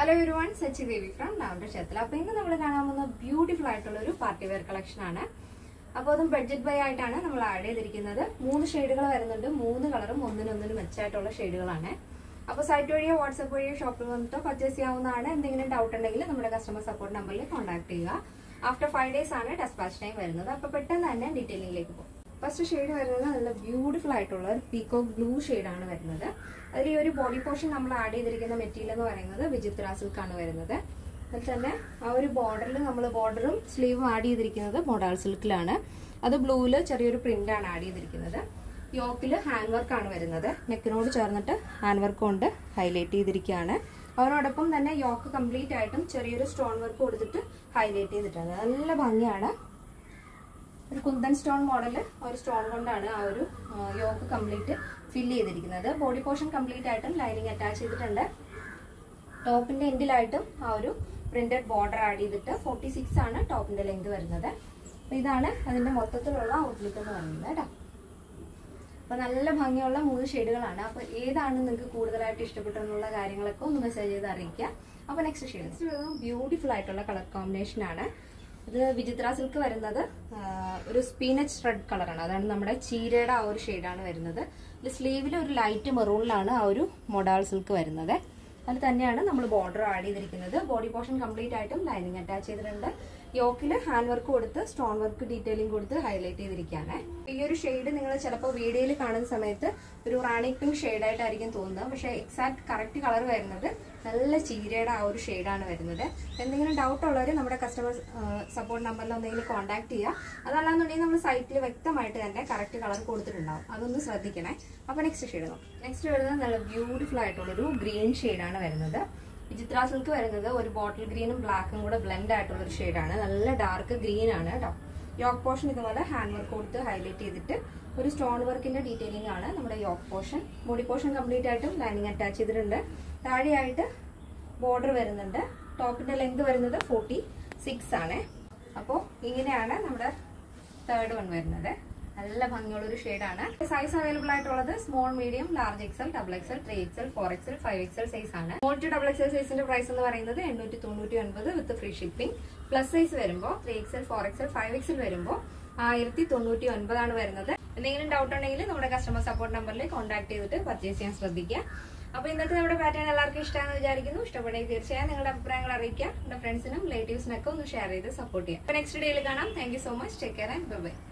hello everyone Sachi Devi from Lavender Kshetra അപ്പൊ ഇന്ന് നമ്മൾ കാണാൻ പോകുന്ന ബ്യൂട്ടിഫുൾ ആയിട്ടുള്ള ഒരു പാർട്ടി വെയർ കളക്ഷൻ ആണ് അപ്പോൾ അതും ബഡ്ജറ്റ് ബൈ ആയിട്ടാണ് നമ്മൾ ആഡ് ചെയ്തിരിക്കുന്നത് മൂന്ന് ഷെയ്ഡുകൾ വരുന്നുണ്ട് മൂന്ന് കളറും ഒന്നിനൊന്നിന് മെച്ചായിട്ടുള്ള ഷെയ്ഡുകളാണ് അപ്പോൾ സൈറ്റ് വഴിയോ വാട്സപ്പ് വഴിയോ ഷോപ്പിൽ വന്നിട്ടോ പർച്ചേസ് ചെയ്യാവുന്നതാണ് എന്തെങ്കിലും ഡൗട്ട് ഉണ്ടെങ്കിൽ നമ്മുടെ കസ്റ്റമർ സപ്പോർട്ട് നമ്പറിൽ കോൺടാക്ട് ചെയ്യുക ആഫ്റ്റർ ഫൈവ് ഡേയ്സ് ആണ് ഡെസ്പാച്ച് ടൈം വരുന്നത് അപ്പോൾ പെട്ടെന്ന് തന്നെ ഡീറ്റെയിലിംഗിലേക്ക് പോകും ഫസ്റ്റ് ഷെയ്ഡ് വരുന്നത് നല്ല ബ്യൂട്ടിഫുൾ ആയിട്ടുള്ള ഒരു പീക്കോക്ക് ബ്ലൂ ആണ് വരുന്നത് അതിൽ ഈ ഒരു ബോഡി പോർഷൻ നമ്മൾ ആഡ് ചെയ്തിരിക്കുന്ന മെറ്റീരിയൽ എന്ന് പറയുന്നത് വിചിത്ര സിൽക്ക് ആണ് വരുന്നത് അതിൽ തന്നെ ആ ഒരു ബോർഡറിൽ നമ്മൾ ബോർഡറും സ്ലീവും ആഡ് ചെയ്തിരിക്കുന്നത് മൊഡാൾ സിൽക്കിലാണ് അത് ബ്ലൂവിൽ ചെറിയൊരു പ്രിന്റ് ആണ് ആഡ് ചെയ്തിരിക്കുന്നത് യോക്കിൽ ഹാൻഡ് വർക്ക് ആണ് വരുന്നത് നെക്കിനോട് ചേർന്നിട്ട് ഹാൻഡ് വർക്ക് കൊണ്ട് ഹൈലൈറ്റ് ചെയ്തിരിക്കുകയാണ് അതിനോടൊപ്പം തന്നെ യോക്ക് കംപ്ലീറ്റ് ആയിട്ടും ചെറിയൊരു സ്റ്റോൺ വർക്ക് കൊടുത്തിട്ട് ഹൈലൈറ്റ് ചെയ്തിട്ടുണ്ട് നല്ല ഭംഗിയാണ് ഒരു കുന്തൻ സ്റ്റോൺ മോഡൽ ഒരു സ്റ്റോൺ കൊണ്ടാണ് ആ ഒരു യോക്ക് കംപ്ലീറ്റ് ഫില്ല് ചെയ്തിരിക്കുന്നത് ബോഡി പോർഷൻ കംപ്ലീറ്റ് ആയിട്ടും ലൈനിങ് അറ്റാച്ച് ചെയ്തിട്ടുണ്ട് ടോപ്പിന്റെ എൻഡിലായിട്ടും ആ ഒരു പ്രിന്റഡ് ബോർഡർ ആഡ് ചെയ്തിട്ട് ഫോർട്ടി സിക്സ് ആണ് ടോപ്പിന്റെ ലെങ്ത് വരുന്നത് അപ്പൊ ഇതാണ് അതിന്റെ മൊത്തത്തിലുള്ള ഔട്ട്ലുക്ക് എന്ന് പറയുന്നത് കേട്ടോ അപ്പൊ നല്ല ഭംഗിയുള്ള മൂന്ന് ഷെയ്ഡുകളാണ് അപ്പൊ ഏതാണ് നിങ്ങൾക്ക് കൂടുതലായിട്ട് ഇഷ്ടപ്പെട്ടെന്നുള്ള കാര്യങ്ങളൊക്കെ ഒന്ന് മെസ്സേജ് ചെയ്ത് അറിയിക്കുക അപ്പൊ നെക്സ്റ്റ് ഷെയ്ഡ് നെക്സ്റ്റ് ബ്യൂട്ടിഫുൾ ആയിട്ടുള്ള കളർ കോമ്പിനേഷൻ ആണ് ഇത് വിചിത്ര സിൽക്ക് വരുന്നത് ആ, ഒരു സ്പീനച്ച് റെഡ് കളറാണ് അതാണ് നമ്മുടെ ചീരയുടെ ആ ഒരു ഷെയ്ഡാണ് വരുന്നത് ഇത് സ്ലീവിൽ ഒരു ലൈറ്റ് മെറൂണിലാണ് ആ ഒരു മൊഡാൾ സിൽക്ക് വരുന്നത് അതിൽ തന്നെയാണ് നമ്മൾ ബോർഡർ ആഡ് ചെയ്തിരിക്കുന്നത് ബോഡി പോർഷൻ കംപ്ലീറ്റ് ആയിട്ടും ലൈനിങ് അറ്റാച്ച് ചെയ്തിട്ടുണ്ട് യോക്കിൽ ഹാൻഡ് വർക്ക് കൊടുത്ത് സ്റ്റോൺ വർക്ക് ഡീറ്റെയിലിംഗ് കൊടുത്ത് ഹൈലൈറ്റ് ചെയ്തിരിക്കുകയാണ് ഈ ഒരു ഷെയ്ഡ് നിങ്ങൾ ചിലപ്പോൾ വീഡിയോയിൽ കാണുന്ന സമയത്ത് ഒരു റാണി പിങ്ക് ഷെയ്ഡായിട്ടായിരിക്കും തോന്നുന്നത് പക്ഷേ എക്സാക്ട് കറക്റ്റ് കളർ വരുന്നത് നല്ല ചീരയുടെ ആ ഒരു ഷെയ്ഡാണ് വരുന്നത് എന്തെങ്കിലും ഡൗട്ട് ഉള്ളവർ നമ്മുടെ കസ്റ്റമർ സപ്പോർട്ട് നമ്പറിൽ ഒന്നെങ്കിലും കോൺടാക്ട് ചെയ്യുക അതല്ലാന്നുണ്ടെങ്കിൽ നമ്മൾ സൈറ്റിൽ വ്യക്തമായിട്ട് തന്നെ കറക്റ്റ് കളർ കൊടുത്തിട്ടുണ്ടാവും അതൊന്ന് ശ്രദ്ധിക്കണേ അപ്പോൾ നെക്സ്റ്റ് ഷെയ്ഡ് നോക്കാം നെക്സ്റ്റ് വരുന്നത് നല്ല ബ്യൂട്ടിഫുൾ ആയിട്ടുള്ളൊരു ഗ്രീൻ ഷെയ്ഡാണ് വരുന്നത് വിചിത്ര സിൽക്ക് വരുന്നത് ഒരു ബോട്ടിൽ ഗ്രീനും ബ്ലാക്കും കൂടെ ബ്ലെൻഡ് ആയിട്ടുള്ള ഒരു ഷെയ്ഡാണ് നല്ല ഡാർക്ക് ഗ്രീൻ ആണ് കേട്ടോ യോക്ക് പോർഷൻ ഇതുപോലെ ഹാൻഡ് വർക്ക് കൊടുത്ത് ഹൈലൈറ്റ് ചെയ്തിട്ട് ഒരു സ്റ്റോൺ വർക്കിന്റെ ഡീറ്റെയിലിംഗ് ആണ് നമ്മുടെ yoke portion body portion complete ആയിട്ടും ലൈനിങ് അറ്റാച്ച് ചെയ്തിട്ടുണ്ട് താഴെയായിട്ട് ബോർഡർ വരുന്നുണ്ട് ടോപ്പിന്റെ ലെങ്ത് വരുന്നത് ഫോർട്ടി സിക്സ് ആണ് അപ്പോൾ ഇങ്ങനെയാണ് നമ്മുടെ തേർഡ് വൺ വരുന്നത് നല്ല ഭംഗിയുള്ള ഒരു ഷെയ്ഡാണ് സൈസ് അവൈലബിൾ ആയിട്ടുള്ളത് small medium large XL double XL three XL four XL five XL size ആണ് സ്മോൾ ടു ഡബിൾ എക്സൽ സൈസിന്റെ പ്രൈസ് എന്ന് പറയുന്നത് എണ്ണൂറ്റി തൊണ്ണൂറ്റി ഒൻപത് with free shipping plus size വരുമ്പോൾ three XL four XL five XL വരുമ്പോൾ ആയിരത്തി തൊണ്ണൂറ്റി ഒൻപതാണ് വരുന്നത് എന്തെങ്കിലും ഡൗട്ട് ഉണ്ടെങ്കിൽ നമ്മുടെ കസ്റ്റമർ സപ്പോർട്ട് നമ്പറിൽ കോൺടാക്ട് ചെയ്തിട്ട് പർച്ചേസ് ചെയ്യാൻ ശ്രദ്ധിക്കുക അപ്പൊ ഇന്നത്തെ നമ്മുടെ പാറ്റേൺ എല്ലാവർക്കും ഇഷ്ടമാണെന്ന് വിചാരിക്കുന്നു ഇഷ്ടപ്പെടുമെങ്കിൽ തീർച്ചയായും നിങ്ങളുടെ അഭിപ്രായങ്ങൾ അറിയിക്കുക നമ്മുടെ ഫ്രണ്ട്സിനും റിലേറ്റീവ്സിനൊക്കെ ഒന്ന് ഷെയർ ചെയ്ത് സപ്പോർട്ട് ചെയ്യാം അപ്പൊ നെക്സ്റ്റ് ഡേയിൽ കാണാം thank you so much take care and by